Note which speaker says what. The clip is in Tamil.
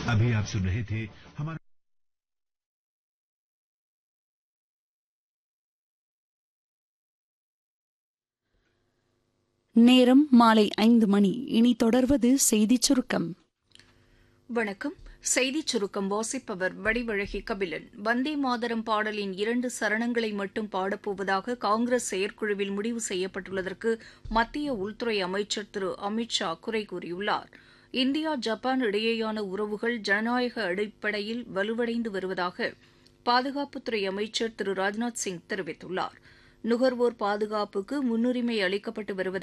Speaker 1: अभी आप सुन रहे थे हमारा
Speaker 2: நேரம் மாலை ஐந்து மணி இனி தொடர்வது செய்திச் சுருக்கம்
Speaker 3: வணக்கம் செய்திச் சுருக்கம் வாசிப்பவர் வடிவழகி கபிலன் வந்தே மாதரம் பாடலின் இரண்டு சரணங்களை மட்டும் பாடப்போவதாக காங்கிரஸ் செயற்குழுவில் முடிவு செய்யப்பட்டுள்ளதற்கு மத்திய உள்துறை அமைச்சர் திரு அமித் ஷா குறை கூறியுள்ளார் இந்தியா ஜப்பான் இடையேயான உறவுகள் ஜனநாயக அடிப்படையில் வலுவடைந்து வருவதாக பாதுகாப்புத்துறை அமைச்சர் திரு ராஜ்நாத் சிங் தெரிவித்துள்ளார் நுகர்வோர் பாதுகாப்புக்கு முன்னுரிமை அளிக்கப்பட்டு வருவதாக